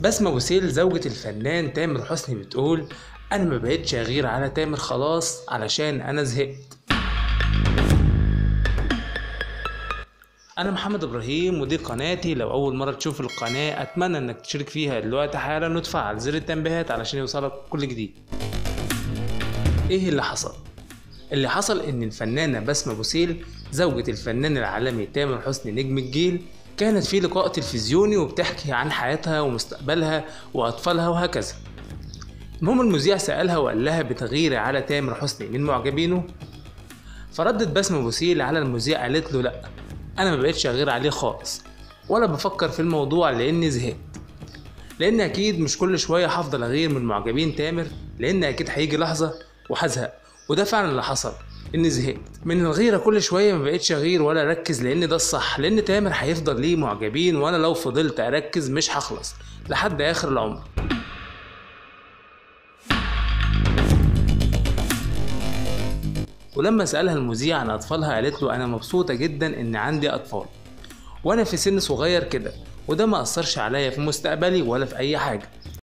بسمة بوسيل زوجة الفنان تامر حسني بتقول أنا ما بقتش أغير على تامر خلاص علشان أنا زهقت أنا محمد إبراهيم ودي قناتي لو أول مرة تشوف القناة أتمنى إنك تشترك فيها دلوقتي حالا وتفعل زر التنبيهات علشان يوصلك كل جديد إيه اللي حصل؟ اللي حصل إن الفنانة بسمة بوسيل زوجة الفنان العالمي تامر حسني نجم الجيل كانت في لقاء تلفزيوني وبتحكي عن حياتها ومستقبلها وأطفالها وهكذا المهم المذيع سألها وقال لها بتغيري على تامر حسني من معجبينه فردت بسمة بوسيل على المذيع قالت له لأ أنا ما بقتش أغير عليه خالص ولا بفكر في الموضوع لأني زهقت لأن أكيد مش كل شوية هفضل أغير من معجبين تامر لأن أكيد هيجي لحظة وهزهق وده فعلا اللي حصل اني زهقت من الغيره كل شويه ما بقتش اغير ولا اركز لان ده الصح لان تامر هيفضل ليه معجبين وانا لو فضلت اركز مش هخلص لحد اخر العمر ولما سألها المذيع عن أطفالها قالت له أنا مبسوطة جدا إن عندي أطفال وأنا في سن صغير كده وده ما أثرش عليا في مستقبلي ولا في أي حاجة